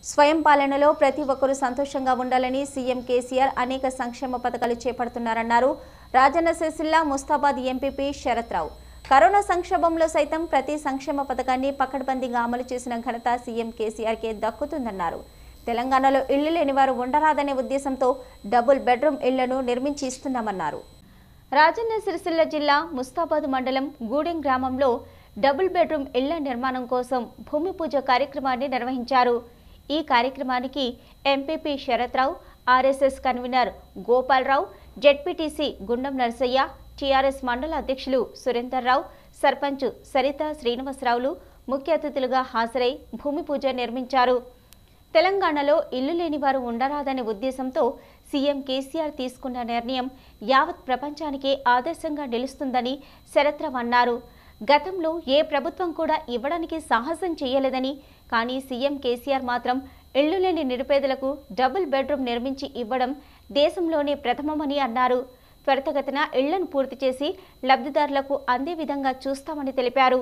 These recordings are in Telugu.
స్వయం పాలనలో ప్రతి ఒక్కరూ సంతోషంగా ఉండాలని సీఎం కేసీఆర్ అనేక సంక్షేమ పథకాలు చేపడుతున్నారన్నారు రాజన్న సిరిసిల్ల ముస్తాబాద్ ఎంపీపీ శరత్రావు కరోనా సంక్షోభంలో సైతం ప్రతి సంక్షేమ పథకాన్ని పకడ్బందీగా అమలు చేసిన ఘనత సీఎం కేసీఆర్కే దక్కుతుందన్నారు తెలంగాణలో ఇళ్లు లేని వారు ఉండరాదనే ఉద్దేశంతో డబుల్ బెడ్రూమ్ ఇళ్లను నిర్మించి ఇస్తున్నామన్నారు రాజన్న సిరిసిల్ల జిల్లా ముస్తాబాద్ మండలం గూడెం గ్రామంలో డబుల్ బెడ్రూమ్ ఇళ్ల నిర్మాణం కోసం భూమి పూజ కార్యక్రమాన్ని నిర్వహించారు ఈ కార్యక్రమానికి MPP Sarath Rao RSS convener Gopala Rao ZPTC Gundam Narasaiah TRS మండల అధ్యక్షులు సురేందర్ రావు సర్పంచ్ సరిత శ్రీనివాసరావులు ముఖ్య అతిథులుగా హాజరై భూమి పూజ నిర్మించారు తెలంగాణలో ఇల్లు లేని వారు ఉండరాదనే ఉద్దేశంతో సీఎం కేసీఆర్ తీసుకున్న నిర్ణయం యావత్ ప్రపంచానికే ఆదర్శంగా నిలుస్తుందని శరత్రావు అన్నారు గతంలో ఏ ప్రభుత్వం కూడా ఇవ్వడానికి సాహసం చేయలేదని కానీ సీఎం కేసీఆర్ మాత్రం ఇళ్లు లేని నిరుపేదలకు డబుల్ బెడ్రూమ్ నిర్మించి ఇవ్వడం దేశంలోనే ప్రథమమని అన్నారు త్వరితగతిన ఇళ్లను పూర్తి చేసి లబ్ధిదారులకు అందే విధంగా చూస్తామని తెలిపారు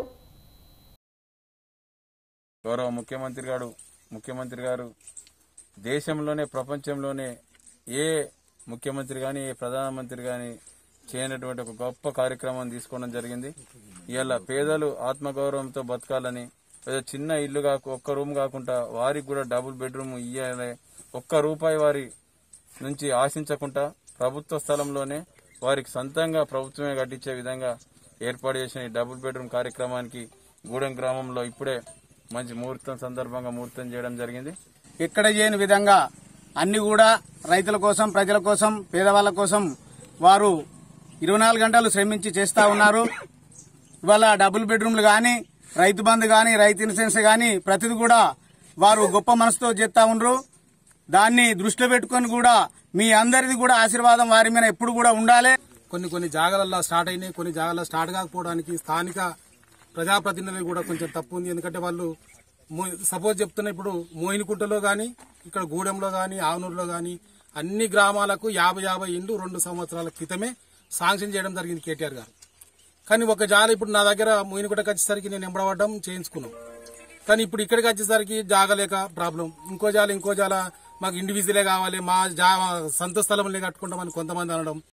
గౌరవ ముఖ్యమంత్రి గారు ముఖ్యమంత్రి గారు దేశంలోనే ప్రపంచంలోనే ఏ ముఖ్యమంత్రి కానీ ఏ ప్రధానమంత్రి కానీ చేయనటువంటి ఒక గొప్ప కార్యక్రమం తీసుకోవడం జరిగింది ఇవాళ పేదలు ఆత్మగౌరవంతో బతకాలని ఏదో చిన్న ఇల్లు కాకు ఒక్క రూమ్ కాకుండా వారికి కూడా డబుల్ బెడ్రూమ్ ఇవ్వాలి ఒక్క రూపాయి వారి నుంచి ఆశించకుండా ప్రభుత్వ స్థలంలోనే వారికి సొంతంగా ప్రభుత్వమే కట్టించే విధంగా ఏర్పాటు చేసిన ఈ డబుల్ బెడ్రూమ్ కార్యక్రమానికి గూడెం గ్రామంలో ఇప్పుడే మంచి ముహూర్తం సందర్భంగా ముహూర్తం చేయడం జరిగింది ఎక్కడ చేయని విధంగా అన్ని కూడా రైతుల కోసం ప్రజల కోసం పేదవాళ్ల కోసం వారు ఇరవై నాలుగు గంటలు శ్రమించి చేస్తా ఉన్నారు ఇవాళ డబుల్ బెడ్రూమ్లు గాని రైతు బంధు గాని రైతు ఇన్సూరెన్స్ గాని ప్రతిది కూడా వారు గొప్ప మనసుతో చేస్తా ఉన్నారు దాన్ని దృష్టిలో పెట్టుకొని కూడా మీ అందరిది కూడా ఆశీర్వాదం వారి మీద ఎప్పుడు కూడా ఉండాలి కొన్ని కొన్ని జాగాలలో స్టార్ట్ అయినాయి కొన్ని జాగాల్లో స్టార్ట్ కాకపోవడానికి స్థానిక ప్రజాప్రతినిధులు కూడా కొంచెం తప్పు ఉంది ఎందుకంటే వాళ్ళు సపోజ్ చెప్తున్న ఇప్పుడు మోయినకుంటలో గాని ఇక్కడ గూడెంలో గాని ఆవనూరులో గాని అన్ని గ్రామాలకు యాభై యాభై ఇండ్లు రెండు సంవత్సరాల క్రితమే శాంక్షన్ చేయడం జరిగింది కేటీఆర్ గారు కానీ ఒక జాల ఇప్పుడు నా దగ్గర మోయినకుంటకి వచ్చేసరికి నేను ఎంబడబడ్డం చేయించుకున్నాం కానీ ఇప్పుడు ఇక్కడికి వచ్చేసరికి జాగలేక ప్రాబ్లం ఇంకో జాల ఇంకో జాల మాకు ఇండివిజువలే కావాలి మా జా సొంత స్థలంలో కట్టుకుంటామని కొంతమంది అనడం